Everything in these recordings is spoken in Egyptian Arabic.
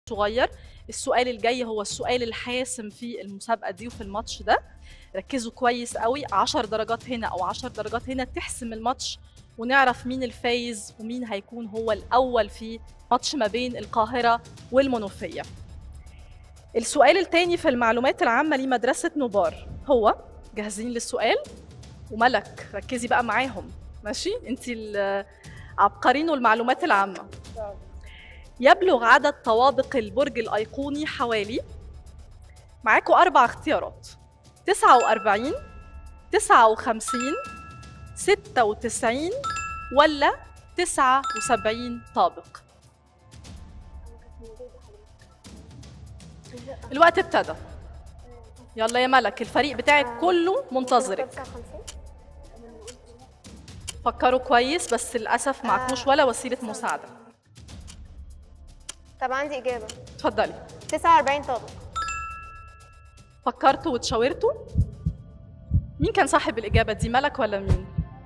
صغير السؤال الجاي هو السؤال الحاسم في المسابقه دي وفي الماتش ده ركزوا كويس قوي 10 درجات هنا او 10 درجات هنا تحسم الماتش ونعرف مين الفايز ومين هيكون هو الاول في ماتش ما بين القاهره والمنوفيه السؤال الثاني في المعلومات العامه لمدرسه نوبار هو جاهزين للسؤال وملك ركزي بقى معاهم ماشي انت عبقرين والمعلومات العامه يبلغ عدد طوابق البرج الايقوني حوالي معاكم اربع اختيارات 49 59 96 ولا 79 طابق الوقت ابتدى يلا يا ملك الفريق بتاعك كله منتظرك فكروا كويس بس للاسف معكوش ولا وسيله مساعده طب عندي اجابه اتفضلي 49 طابق فكرتوا وتشاورتوا مين كان صاحب الاجابه دي ملك ولا مين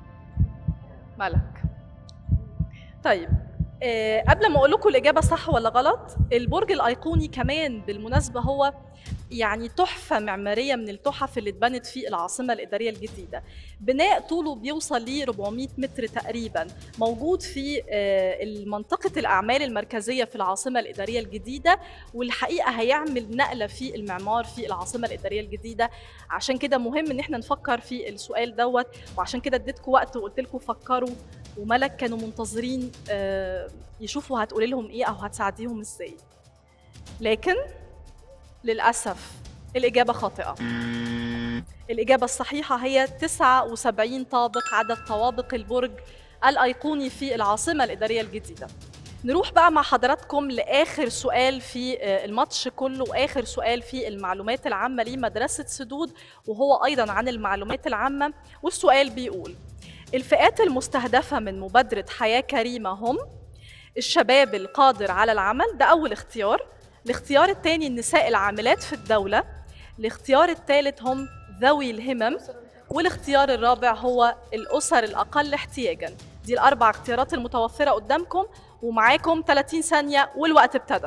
ملك طيب آه، قبل ما اقول لكم الاجابه صح ولا غلط البرج الايقوني كمان بالمناسبه هو يعني تحفه معماريه من التحف اللي اتبنت في العاصمه الاداريه الجديده بناء طوله بيوصل ل 400 متر تقريبا موجود في آه، منطقه الاعمال المركزيه في العاصمه الاداريه الجديده والحقيقه هيعمل نقله في المعمار في العاصمه الاداريه الجديده عشان كده مهم ان احنا نفكر في السؤال دوت وعشان كده اديتكم وقت وقلت لكم فكروا وملك كانوا منتظرين آه، يشوفوا هتقولي لهم ايه او هتساعديهم ازاي لكن للاسف الاجابه خاطئه الإجابة الصحيحة هي 79 طابق عدد طوابق البرج الأيقوني في العاصمة الإدارية الجديدة نروح بقى مع حضراتكم لآخر سؤال في آه، الماتش كله وآخر سؤال في المعلومات العامة لمدرسة سدود وهو أيضا عن المعلومات العامة والسؤال بيقول الفئات المستهدفة من مبادرة حياة كريمة هم الشباب القادر على العمل ده أول اختيار الاختيار الثاني النساء العاملات في الدولة الاختيار الثالث هم ذوي الهمم والاختيار الرابع هو الأسر الأقل احتياجا دي الأربع اختيارات المتوفرة قدامكم ومعاكم 30 ثانية والوقت ابتدى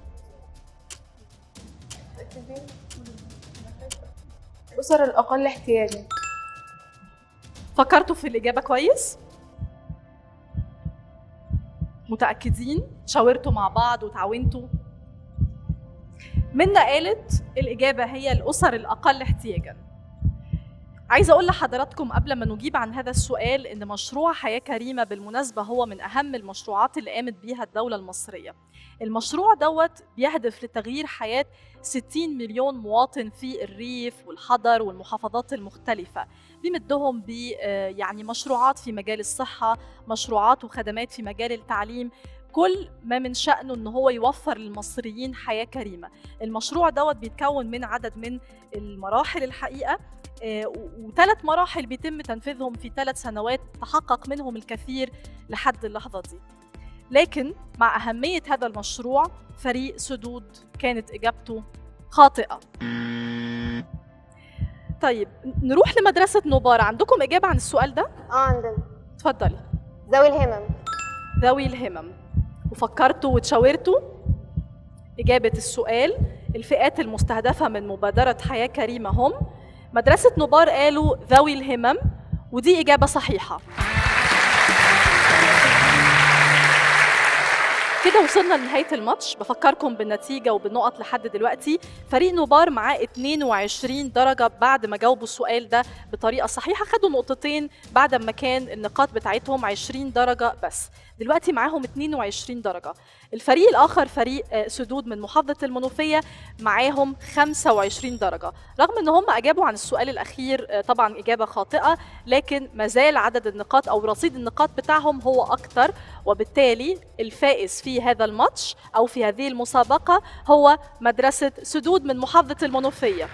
الأسر الأقل احتياجا فكرتوا في الإجابة كويس؟ متأكدين؟ شاورتوا مع بعض وتعاونتوا؟ منا قالت الإجابة هي الأسر الأقل احتياجاً عايزة أقول لحضراتكم قبل ما نجيب عن هذا السؤال إن مشروع حياة كريمة بالمناسبة هو من أهم المشروعات اللي قامت بيها الدولة المصرية المشروع دوت بيهدف لتغيير حياة 60 مليون مواطن في الريف والحضر والمحافظات المختلفة بيمدهم ب آه، يعني مشروعات في مجال الصحة مشروعات وخدمات في مجال التعليم كل ما من شأنه ان هو يوفر للمصريين حياة كريمة المشروع دوت بيتكون من عدد من المراحل الحقيقة وثلاث مراحل بيتم تنفيذهم في ثلاث سنوات تحقق منهم الكثير لحد اللحظة دي لكن مع أهمية هذا المشروع فريق سدود كانت إجابته خاطئة طيب نروح لمدرسة نوبار عندكم إجابة عن السؤال ده؟ اه عندنا اتفضلي ذوي الهمم ذوي الهمم وفكرتوا وتشاورتوا إجابة السؤال الفئات المستهدفة من مبادرة حياة كريمة هم مدرسة نوبار قالوا ذوي الهمم ودي إجابة صحيحة كده وصلنا لنهاية الماتش بفكركم بالنتيجة وبالنقط لحد دلوقتي فريق نوبار معاه 22 درجة بعد ما جاوبوا السؤال ده بطريقة صحيحة خدوا نقطتين بعد ما كان النقاط بتاعتهم 20 درجة بس دلوقتي معاهم 22 درجة الفريق الآخر فريق آه، سدود من محافظة المنوفية معاهم 25 درجة رغم ان هم أجابوا عن السؤال الأخير آه، طبعا إجابة خاطئة لكن مازال عدد النقاط أو رصيد النقاط بتاعهم هو أكتر وبالتالي الفائز في هذا الماتش أو في هذه المسابقة هو مدرسة سدود من محافظة المنوفية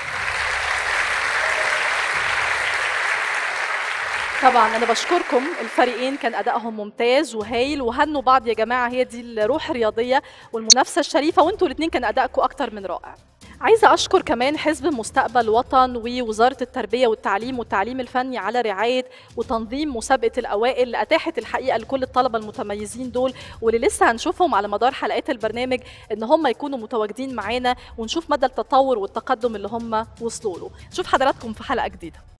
طبعا انا بشكركم الفريقين كان ادائهم ممتاز وهايل وهنوا بعض يا جماعه هي دي الروح الرياضيه والمنافسه الشريفه وانتوا الاثنين كان ادائكم اكتر من رائع عايزة أشكر كمان حزب مستقبل وطن ووزارة التربية والتعليم والتعليم الفني على رعاية وتنظيم مسابقة الأوائل اللي أتاحت الحقيقة لكل الطلبة المتميزين دول واللي لسه هنشوفهم على مدار حلقات البرنامج إن هم يكونوا متواجدين معانا ونشوف مدى التطور والتقدم اللي هم وصلوا له نشوف حضراتكم في حلقة جديدة